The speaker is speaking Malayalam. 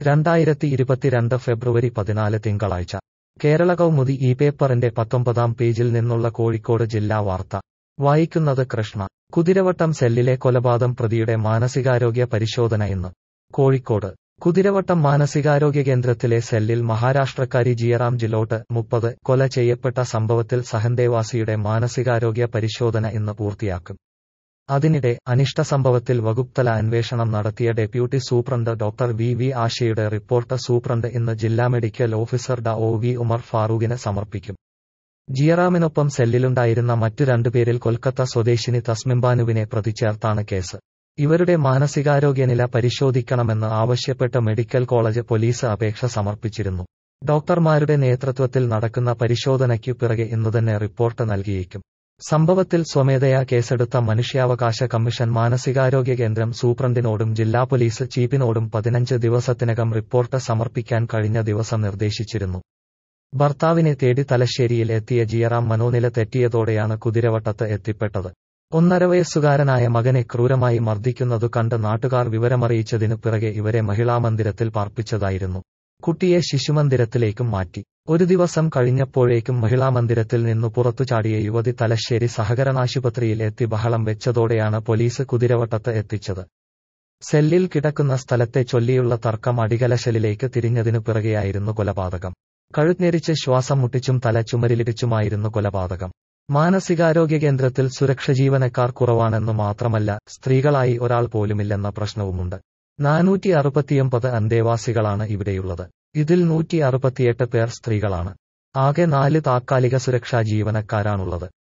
രണ്ടായിരത്തി ഇരുപത്തിരണ്ട് ഫെബ്രുവരി പതിനാല് തിങ്കളാഴ്ച കേരള കൗമുദി ഈ പേപ്പറിന്റെ പത്തൊമ്പതാം പേജിൽ നിന്നുള്ള കോഴിക്കോട് ജില്ലാ വാർത്ത വായിക്കുന്നത് കൃഷ്ണ കുതിരവട്ടം സെല്ലിലെ കൊലപാതകം പ്രതിയുടെ മാനസികാരോഗ്യ പരിശോധന ഇന്ന് കോഴിക്കോട് കുതിരവട്ടം മാനസികാരോഗ്യ കേന്ദ്രത്തിലെ സെല്ലിൽ മഹാരാഷ്ട്രക്കാരി ജിയറാം ജിലോട്ട് മുപ്പത് കൊല ചെയ്യപ്പെട്ട സംഭവത്തിൽ സഹന്തേവാസിയുടെ മാനസികാരോഗ്യ പരിശോധന ഇന്ന് പൂർത്തിയാക്കും അതിനിടെ അനിഷ്ട സംഭവത്തിൽ വകുപ്തല അന്വേഷണം നടത്തിയ deputy superintendent doctor V V ആശയുടെ റിപ്പോർട്ട് സൂപ്രണ്ട് ഇന്ന് ജില്ലാ medical officer D O V Umar ഫാറൂഖിന് സമർപ്പിക്കും ജിയറാമിനൊപ്പം സെല്ലിലുണ്ടായിരുന്ന മറ്റു രണ്ടുപേരിൽ കൊൽക്കത്ത സ്വദേശിനി തസ്മിംബാനുവിനെ പ്രതി ചേർത്താണ് കേസ് ഇവരുടെ മാനസികാരോഗ്യനില പരിശോധിക്കണമെന്ന് ആവശ്യപ്പെട്ട് മെഡിക്കൽ കോളേജ് പോലീസ് അപേക്ഷ സമർപ്പിച്ചിരുന്നു ഡോക്ടർമാരുടെ നേതൃത്വത്തിൽ നടക്കുന്ന പരിശോധനയ്ക്കു പിറകെ ഇന്നുതന്നെ റിപ്പോർട്ട് നൽകിയേക്കും സംഭവത്തിൽ സ്വമേധയാ കേസെടുത്ത മനുഷ്യാവകാശ കമ്മീഷൻ മാനസികാരോഗ്യ കേന്ദ്രം സൂപ്രണ്ടിനോടും ജില്ലാ പോലീസ് ചീഫിനോടും പതിനഞ്ച് ദിവസത്തിനകം റിപ്പോർട്ട് സമർപ്പിക്കാൻ കഴിഞ്ഞ ദിവസം നിർദ്ദേശിച്ചിരുന്നു ഭർത്താവിനെ തേടി തലശ്ശേരിയിൽ എത്തിയ ജിയറാം മനോനില തെറ്റിയതോടെയാണ് കുതിരവട്ടത്ത് എത്തിപ്പെട്ടത് ഒന്നര വയസ്സുകാരനായ മകനെ ക്രൂരമായി മർദ്ദിക്കുന്നതു കണ്ട് നാട്ടുകാർ വിവരമറിയിച്ചതിനു പിറകെ ഇവരെ മഹിളാമന്ദിരത്തിൽ പാർപ്പിച്ചതായിരുന്നു കുട്ടിയെ ശിശുമന്ദിരത്തിലേക്കും മാറ്റി ഒരു ദിവസം കഴിഞ്ഞപ്പോഴേക്കും മഹിളാമന്ദിരത്തിൽ നിന്നു പുറത്തു ചാടിയ യുവതി തലശ്ശേരി സഹകരണാശുപത്രിയിൽ എത്തി ബഹളം വെച്ചതോടെയാണ് പോലീസ് കുതിരവട്ടത്ത് എത്തിച്ചത് സെല്ലിൽ കിടക്കുന്ന സ്ഥലത്തെ ചൊല്ലിയുള്ള തർക്കം അടികലശലിലേക്ക് തിരിഞ്ഞതിനു പിറകെയായിരുന്നു കൊലപാതകം കഴുത്നെരിച്ച് ശ്വാസം മുട്ടിച്ചും തല ചുമരിലിടിച്ചുമായിരുന്നു കൊലപാതകം മാനസികാരോഗ്യ കേന്ദ്രത്തിൽ സുരക്ഷ ജീവനക്കാർ കുറവാണെന്നു മാത്രമല്ല സ്ത്രീകളായി ഒരാൾ പോലുമില്ലെന്ന പ്രശ്നവുമുണ്ട് നാനൂറ്റി അറുപത്തിയൊമ്പത് അന്തേവാസികളാണ് ഇവിടെയുള്ളത് ഇതിൽ നൂറ്റി അറുപത്തിയെട്ട് പേർ സ്ത്രീകളാണ് ആകെ നാല് താത്കാലിക സുരക്ഷാ ജീവനക്കാരാണുള്ളത്